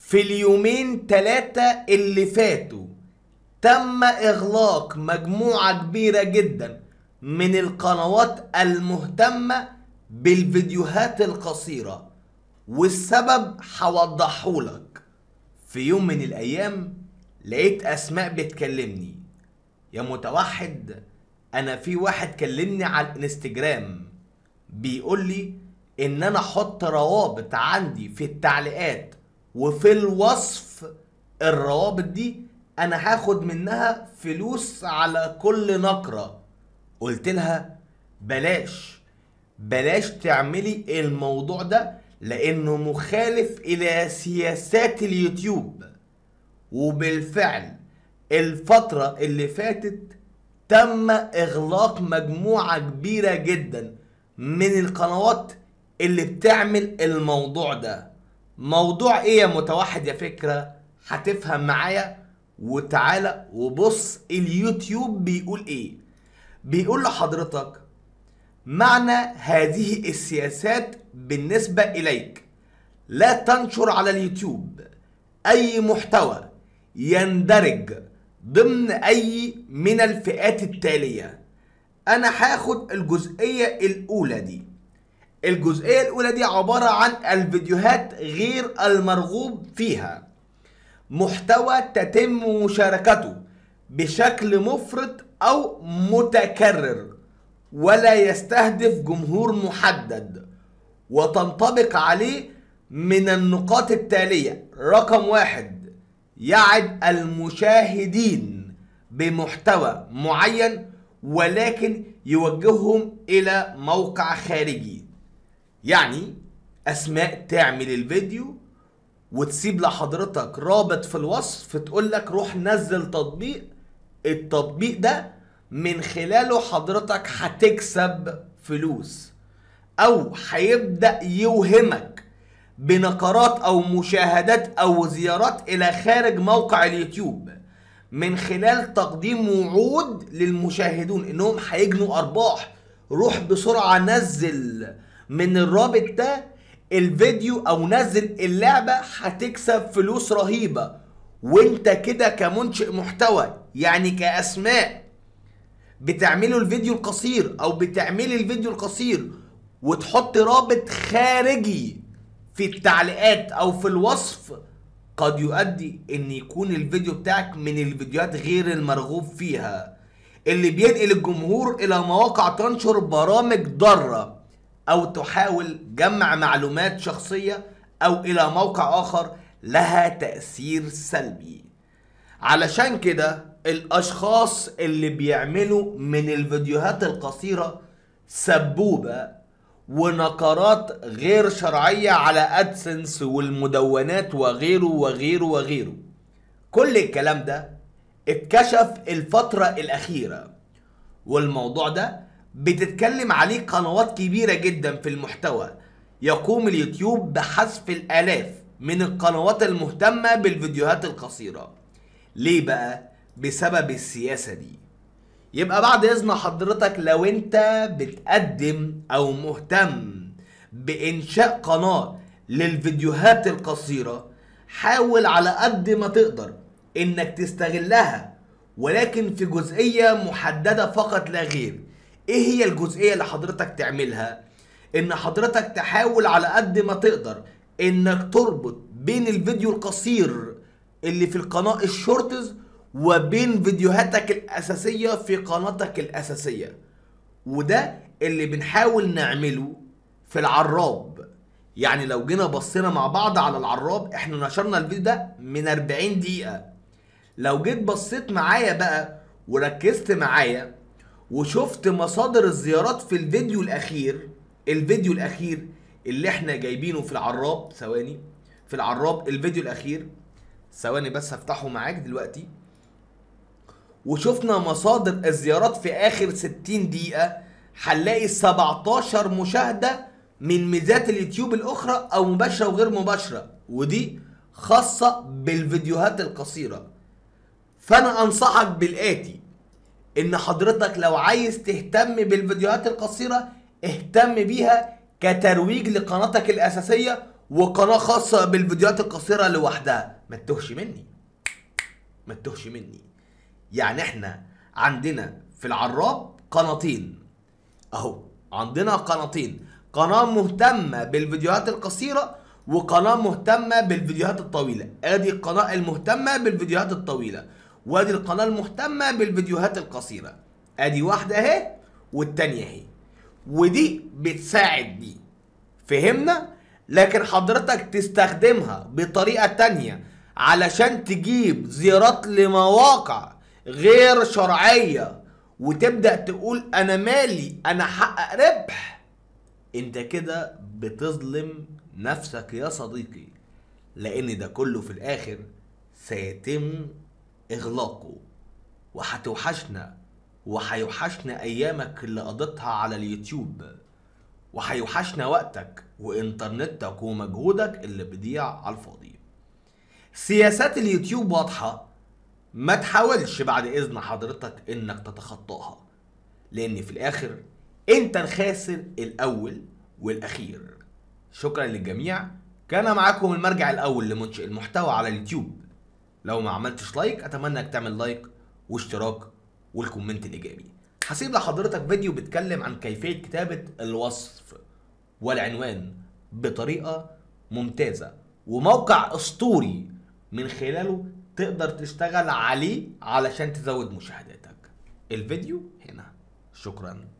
في اليومين ثلاثة اللي فاتوا تم إغلاق مجموعة كبيرة جدا من القنوات المهتمة بالفيديوهات القصيرة والسبب هوضحهولك في يوم من الأيام لقيت أسماء بتكلمني يا متوحد أنا في واحد كلمني على الانستجرام بيقول لي إن أنا أحط روابط عندي في التعليقات وفي الوصف الروابط دي أنا هاخد منها فلوس على كل نقرة قلت لها بلاش بلاش تعملي الموضوع ده لانه مخالف الى سياسات اليوتيوب وبالفعل الفترة اللي فاتت تم اغلاق مجموعة كبيرة جدا من القنوات اللي بتعمل الموضوع ده موضوع ايه يا متوحد يا فكرة هتفهم معايا وتعالى وبص اليوتيوب بيقول ايه بيقول لحضرتك معنى هذه السياسات بالنسبة إليك لا تنشر على اليوتيوب أي محتوى يندرج ضمن أي من الفئات التالية أنا هاخد الجزئية الأولى دي الجزئية الأولى دي عبارة عن الفيديوهات غير المرغوب فيها محتوى تتم مشاركته بشكل مفرط أو متكرر ولا يستهدف جمهور محدد وتنطبق عليه من النقاط التالية رقم واحد يعد المشاهدين بمحتوى معين ولكن يوجههم إلى موقع خارجي يعني أسماء تعمل الفيديو وتسيب لحضرتك رابط في الوصف تقول لك روح نزل تطبيق التطبيق ده من خلاله حضرتك هتكسب فلوس او هيبدا يوهمك بنقرات او مشاهدات او زيارات الى خارج موقع اليوتيوب من خلال تقديم وعود للمشاهدون انهم هيجنوا ارباح روح بسرعه نزل من الرابط ده الفيديو او نزل اللعبه هتكسب فلوس رهيبه وانت كده كمنشئ محتوى يعني كاسماء بتعملوا الفيديو القصير او بتعملي الفيديو القصير وتحط رابط خارجي في التعليقات او في الوصف قد يؤدي ان يكون الفيديو بتاعك من الفيديوهات غير المرغوب فيها اللي بينقل الجمهور الى مواقع تنشر برامج ضارة او تحاول جمع معلومات شخصية او الى موقع اخر لها تأثير سلبي علشان كده الاشخاص اللي بيعملوا من الفيديوهات القصيرة سبوبة ونقرات غير شرعية على ادسنس والمدونات وغيره وغيره وغيره كل الكلام ده اتكشف الفترة الأخيرة والموضوع ده بتتكلم عليه قنوات كبيرة جدا في المحتوى يقوم اليوتيوب بحذف الآلاف من القنوات المهتمة بالفيديوهات القصيرة ليه بقى؟ بسبب السياسة دي يبقى بعد إذن حضرتك لو أنت بتقدم أو مهتم بإنشاء قناة للفيديوهات القصيرة حاول على قد ما تقدر إنك تستغلها ولكن في جزئية محددة فقط لا غير إيه هي الجزئية اللي حضرتك تعملها؟ إن حضرتك تحاول على قد ما تقدر إنك تربط بين الفيديو القصير اللي في القناة الشورتز وبين فيديوهاتك الأساسية في قناتك الأساسية وده اللي بنحاول نعمله في العراب يعني لو جينا بصينا مع بعض على العراب احنا نشرنا الفيديو ده من 40 دقيقة لو جيت بصيت معايا بقى وركزت معايا وشفت مصادر الزيارات في الفيديو الأخير الفيديو الأخير اللي احنا جايبينه في العراب ثواني في العراب الفيديو الأخير ثواني بس هفتحه معاك دلوقتي وشفنا مصادر الزيارات في اخر 60 دقيقة هنلاقي 17 مشاهدة من ميزات اليوتيوب الاخرى او مباشرة وغير مباشرة ودي خاصة بالفيديوهات القصيرة فانا انصحك بالاتي ان حضرتك لو عايز تهتم بالفيديوهات القصيرة اهتم بيها كترويج لقناتك الاساسية وقناه خاصه بالفيديوهات القصيره لوحدها ما تتوهش مني ما تتوهش مني يعني احنا عندنا في العراب قناتين اهو عندنا قناتين قناه مهتمه بالفيديوهات القصيره وقناه مهتمه بالفيديوهات الطويله ادي القناه المهتمه بالفيديوهات الطويله وادي القناه المهتمه بالفيديوهات القصيره ادي واحده اهي والتانيه اهي ودي بتساعد دي فهمنا لكن حضرتك تستخدمها بطريقة تانية علشان تجيب زيارات لمواقع غير شرعية وتبدأ تقول أنا مالي أنا حقق ربح أنت كده بتظلم نفسك يا صديقي لأن ده كله في الآخر سيتم إغلاقه وهتوحشنا وهيوحشنا أيامك اللي قضيتها على اليوتيوب وهيوحشنا وقتك وانترنتك ومجهودك اللي بيضيع على الفاضي سياسات اليوتيوب واضحة ما تحاولش بعد اذن حضرتك انك تتخطاها لان في الاخر انت الخاسر الاول والاخير شكرا للجميع كان معاكم المرجع الاول لمنشئ المحتوى على اليوتيوب لو ما عملتش لايك اتمنى انك تعمل لايك واشتراك والكومنت الايجابي هسيب لحضرتك فيديو بيتكلم عن كيفية كتابة الوصف والعنوان بطريقة ممتازة وموقع اسطوري من خلاله تقدر تشتغل عليه علشان تزود مشاهداتك الفيديو هنا شكرا